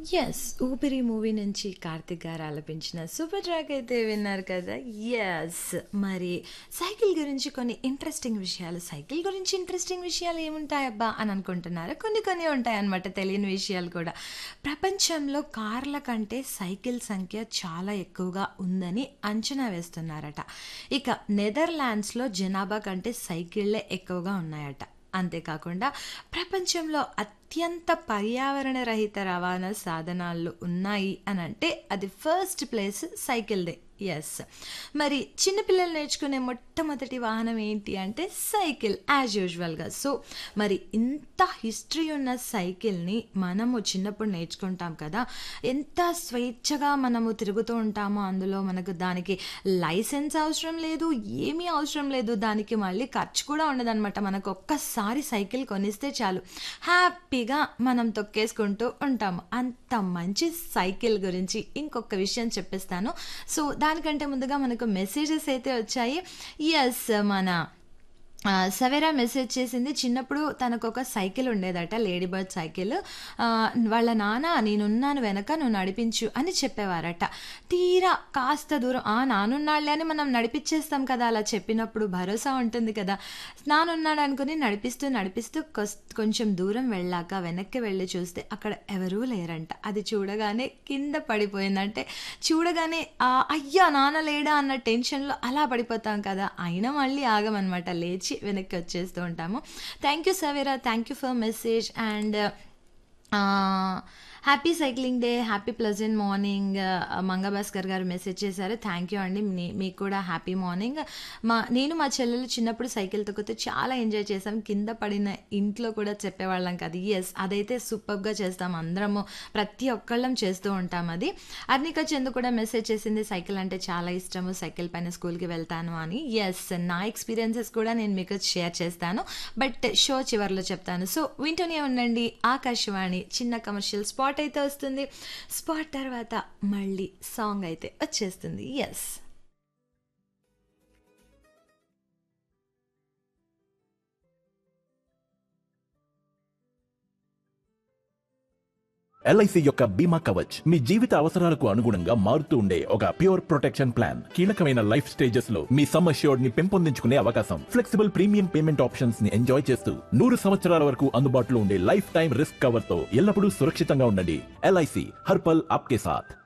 Yes. 'ఊపిరి' movie నుంచి కార్తిక్ గారు ఆలపించిన సూపర్ ట్రాక్ అయితే విన్నారు కదా! యెస్. మరి సైకిల్ గురించి కొన్ని ఇంట్రెస్టింగ్ విషయాలు సైకిల్ గురించి ఇంట్రెస్టింగ్ విషయాలు ఏముంటాయబ్బా అని అనుకుంటున్నారా? కొన్ని కొన్ని ఉంటాయన్నమాట తెలియని విషయాలు కూడా. ప్రపంచంలో కార్ల కంటే సైకిల్ సంఖ్య చాలా ఎక్కువగా ఉందని అంచనా వేస్తున్నారట. ఇక నెదర్లాండ్స్‌లో జనాభా కంటే సైకిళ్ళే ఎక్కువగా ఉన్నాయట. అంతేకాకుండా ప్రపంచంలో అత్యంత పర్యావరణ రహిత రవాణా సాధనాలు ఉన్నాయి అనంటే అది ఫస్ట్ ప్లేస్ సైకిల్‌దే. యెస్. మరి చిన్న పిల్లలు నేర్చుకునే మొట్టమొదటి వాహనం ఏంటి అంటే సైకిల్ యాజ్ యూజువల్‌గా. సో, మరి ఇంత హిస్టరీ ఉన్న సైకిల్‌ని మనము చిన్నప్పుడు నేర్చుకుంటాం కదా! ఎంత స్వేచ్ఛగా మనము తిరుగుతూ ఉంటామో అందులో మనకు దానికి లైసెన్స్ అవసరం లేదు. ఏమీ అవసరం లేదు. దానికి మళ్ళీ ఖర్చు కూడా ఉండదనమాట. మనకు ఒక్కసారి సైకిల్ కొనిస్తే చాలు. హ్యాపీగా మనం తొక్కేసుకుంటూ ఉంటాము. అంత మంచి సైకిల్ గురించి ఇంకొక విషయం చెప్పేస్తాను. సో, దానికంటే ముందుగా మనకు మెసేజెస్ అయితే వచ్చాయి. యెస్. మన ఆహ్, సవేరా మెసేజ్ చేసింది. చిన్నప్పుడు తనకొక సైకిల్ ఉండేదట. Lady bird cycle. ఆహ్, వాళ్ళ నాన్న నేనున్నాను వెనక నువ్వు నడిపించు అని చెప్పేవారట. తీరా కాస్త దూరం ఆ! నానున్నాడులే అని మనం నడిపిచ్చేస్తాం కదా! అలా చెప్పినప్పుడు భరోసా ఉంటుంది కదా! నానున్నాడనుకుని నడిపిస్తూ నడిపిస్తూ కొస్ కొంచెం దూరం వెళ్ళాక వెనక్కి వెళ్లి చూస్తే అక్కడ ఎవరూ లేరంట. అది చూడగానే కింద పడిపోయింది. అంటే చూడగానే ఆహ్, అయ్యా! నాన్న లేడా అన్న టెన్షన్‌లో అలా పడిపోతాం కదా! అయినా మళ్ళీ ఆగమనమాట. లేచి వెనక్కి వచ్చేస్తూ ఉంటాము. Thank you Savera. Thank you for message and ah, happy cycling day. Happy pleasant morning Mangabhaskar garu message చేశారు. థాంక్ యూ అండి. నీ మీకు కూడా హ్యాపీ మార్నింగ్. మా నేను మా చెల్లెలు చిన్నప్పుడు సైకిల్ తొక్కుతూ చాలా ఎంజాయ్ చేసాం. కింద పడిన ఇంట్లో కూడా చెప్పేవాళ్ళం కాదు. యెస్. అదైతే సూపర్బ్‌గా చేస్తాం అందరము. ప్రతి ఒక్కళ్ళం చేస్తూ ఉంటాం అది. అర్నిక చందు కూడా మెసేజ్ చేసింది. సైకిల్ అంటే చాలా ఇష్టము. సైకిల్ పైన స్కూల్‌కి వెళ్తాను అని. యెస్. నా ఎక్స్‌పీరియన్సెస్ కూడా నేను మీకు షేర్ చేస్తాను. బట్ షో చివర్లో చెప్తాను. సో, వింటూనే ఉండండి. ఆకాశవాణి చిన్న కమర్షియల్ స్పాట్ అయితే వస్తుంది. స్పాట్ తర్వాత మళ్ళీ సాంగ్ అయితే వచ్చేస్తుంది. యెస్. ఎల్ఐసి యొక్క బీమా కవచ్ మీ జీవిత అవసరాలకు అనుగుణంగా మారుతూ ఉండే ఒక ప్యూర్ ప్రొటెక్షన్ ప్లాన్ కీలకమైన లైఫ్ స్టేజెస్ లో మీ సమ్ అష్యూర్డ్ ని పెంపొందించుకునే అవకాశం ఫ్లెక్సిబుల్ ప్రీమియం పేమెంట్ ఆప్షన్స్ ని ఎంజాయ్ చేస్తూ నూరు సంవత్సరాల వరకు అందుబాటులో ఉండే లైఫ్ టైం రిస్క్ కవర్ తో ఎల్లప్పుడూ సురక్షితంగా ఉండండి ఎల్ఐసి హర్పల్ ఆప్కే సాథ్